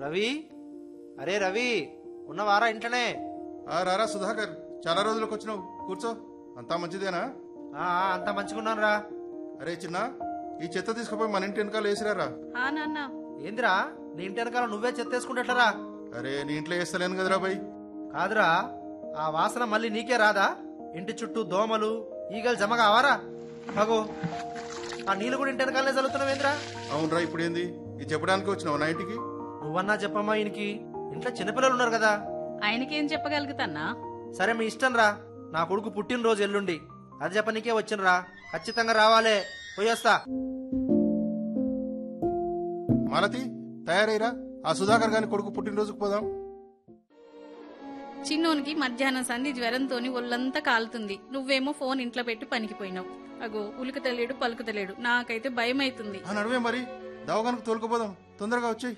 రవి అరే రవి ఉన్నవారా ఇంట్లోనే ఆ రారా సుధాకర్ చాలా రోజులకు వచ్చినావు కూర్చో అంతా మంచిదేనా ఆ, ఆ, అంతా మంచిగున్నాను రా అరే చిన్న ఈ చెత్త తీసుకుపోయి మన ఇంటి వెనకాల వేసిరారా ఆ నాన్న ఏందిరా నీ ఇంటి వెనకాల నువ్వే చెత్తేసుకుంటట్లరా అరే నీ ఇంట్లో వేస్తలేను కదరా బై కాదురా ఆ వాసన మళ్ళీ నీకే రాదా ఇంటి చుట్టూ దోమలు ఈగలు జమ కావారా అగో ఆ నీళ్ళు కూడా ఇంటి వెనకాలనే చల్లుతున్నావేంద్రా అవునరా ఇప్పుడు ఏంది ఇది చెప్పడానికి వచ్చినావు నా ఇంటికి నువ్వన్నా చెప్పమ్మా ఈయనకి ఇంట్లో చిన్నపిల్లలు ఉన్నారు కదా ఆయనకేం చెప్పగలుగుతాన్నా సరే మీ ఇష్టం రా నా కొడుకు పుట్టినరోజు ఎల్లుండి అది చెప్పనీకే వచ్చినరా ఖచ్చితంగా రావాలే పోయొస్తా మాలతి తయారైరా ఆ సుధాకర్ గాని కొడుకు పుట్టినరోజుకు పోదాం చిన్నోనికి మధ్యాహ్నం సంధి జ్వరంతోని ఒళ్ళంతా కాలుతుంది నువ్వేమో ఫోన్ ఇంట్లో పెట్టి పనికిపోయినావు అగో ఉలుకుతలేడు పలుకుతలేడు నాకైతే భయం అవుతుంది ఆ నడువే మరి దవాఖానకు తోలుకుపోదాం తొందరగా వచ్చేయి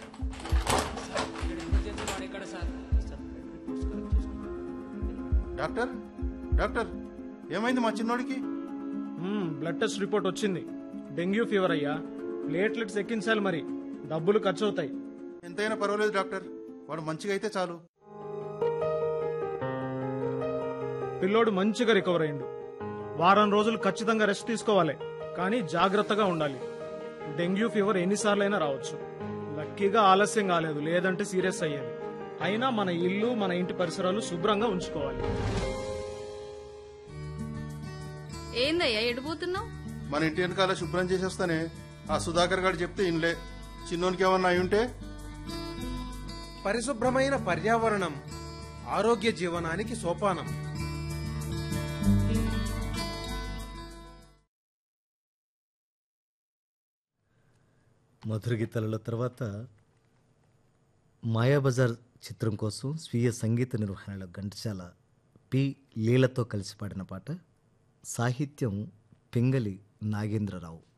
డాక్టర్ డాక్టర్ ఏమైంది మా చిన్నోడికి మ్మ్, బ్లడ్ టెస్ట్ రిపోర్ట్ వచ్చింది డెంగ్యూ ఫీవర్ అయ్యా ప్లేట్లెట్స్ ఎక్కించాలి మరి డబ్బులు ఖర్చు అవుతాయి ఎంతైనా పర్వాలేదు డాక్టర్ వాడు మంచిగా అయితే చాలు పిల్లోడు మంచిగా రికవర్ అయిండు వారం రోజులు ఖచ్చితంగా రెస్ట్ తీసుకోవాలి కానీ జాగ్రత్తగా ఉండాలి డెంగ్యూ ఫీవర్ ఎన్నిసార్లైనా రావచ్చు లక్కీగా ఆలస్యం కాలేదు లేదంటే సీరియస్ అయ్యేది అయినా మన ఇల్లు మన ఇంటి పరిసరాలు శుభ్రంగా ఉంచుకోవాలి ఏందయ్యా ఎడిపోతున్నావు మన ఇంటి వెనకాల శుభ్రం చేసేస్తానే ఆ సుధాకర్ గారు చెప్తే ఇన్లే చిన్నోనికి ఏమన్నా అయి ఉంటే పరిశుభ్రమైన పర్యావరణం ఆరోగ్య జీవనానికి సోపానం మధుర గీతాలలో తర్వాత మాయాబజార్ చిత్రం కోసం స్వీయ సంగీత నిర్వహణలో ఘంటసాల పి లీలతో కలిసి పాడిన పాట సాహిత్యం పింగళి నాగేంద్రరావు